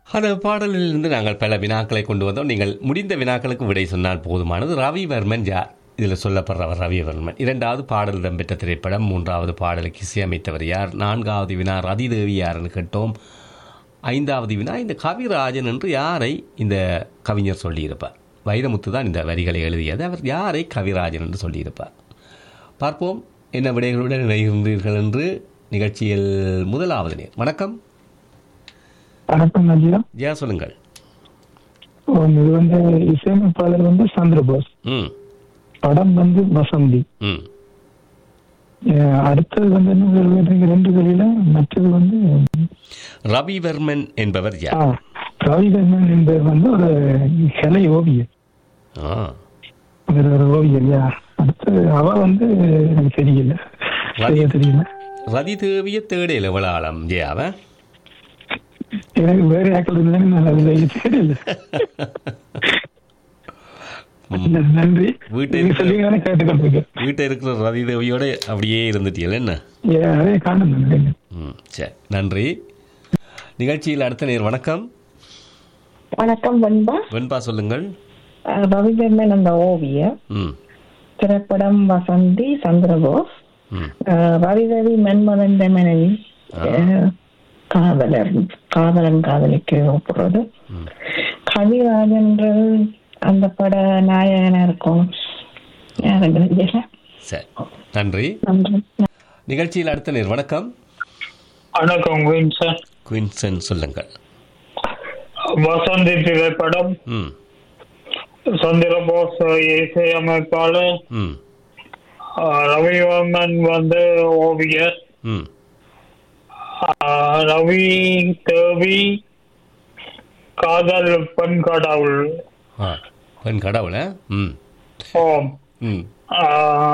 அந்த பாடலிலிருந்து நாங்கள் பல வினாக்களை கொண்டு வந்தோம் நீங்கள் முடிந்த வினாக்களுக்கு விடை சொன்னால் போதுமானது ரவிவர்மன் யார் இதில் சொல்லப்படுறவர் ரவிவர்மன் இரண்டாவது பாடல் இடம்பெற்ற திரைப்படம் மூன்றாவது பாடலுக்கு இசையமைத்தவர் யார் நான்காவது வினா ரதிதேவி யாருன்னு கேட்டோம் ஐந்தாவது வினா இந்த கவிராஜன் என்று யாரை இந்த கவிஞர் சொல்லியிருப்பார் வைரமுத்து தான் இந்த வரிகளை எழுதியது அவர் யாரை கவிராஜன் என்று சொல்லியிருப்பார் பார்ப்போம் என்ன விடைகளுடன் இணைகின்றீர்கள் என்று நிகழ்ச்சியில் முதலாவது நேர் வணக்கம் வணக்கம் நஜியா ஜெயா சொல்லுங்கள் இது வந்து இசையமைப்பாளர் வந்து சந்திரபோஸ் ம் படம் வந்து வசந்தி ம் அஹ் அடுத்தது வந்து என்ன கேள்வி? ரெண்டு கேள்வியில மற்றது வந்து ரவிவர்மன் என்பவர் ஆ, யார் ரவிகண்ணன் என்பவர் வந்து ஒரு கலை ஓவியர் ஆ அவர் ஒரு ஓவியர் யா அடுத்து அவ வந்து எனக்கு தெரியல சரியா தெரியல ரதி தேவிய தேடையில் எவ்வளோ ஆழம் ஜெயாவன் எனக்கு வேற ஆக்கள் இருந்தாலும் நான் அதுல தெரியல நன்றி வீட்டை நீங்க சொல்லிங்க கேட்டுக்கொண்டிருக்கேன் வீட்டில் இருக்கிற ரதி தேவியோட அப்படியே இருந்துட்டீங்கள என்ன ஏ, அதே காணும் ம் சரி நன்றி நிகழ்ச்சியில் அடுத்த நேர் வணக்கம் வணக்கம் வெண்பா வெண்பா சொல்லுங்கள் அஹ் ரவிவர்மன் அந்த ஓவியர் ம் திரைப்படம் வசந்தி சந்திரபோஸ் ம் அஹ் ரவிரவி மன்மதன் மனைவி அஹ் காதலர் காதலன் காதலிக்கு ஒப்புறது ம். கவிராஜன்று அந்த பட நாயகனா இருக்கும் யாருங்க தெரியல. சரி நன்றி நன்றி நிகழ்ச்சியில் அடுத்த நேர் வணக்கம் வணக்கம் வின்சன் குயின்சன் சொல்லுங்கள் வசந்தி திரைப்படம் ம் சந்திரபோஸ் இசையமைப்பாளர் ம் ஆஹ் ரவிவர்மன் வந்து ஓவியர் ம் ஆஹ் ரவி தேவி காதல் பெண் கடவுள் ஆ பெண் கடவுளை ம் ஓம் ம் ஆஹ்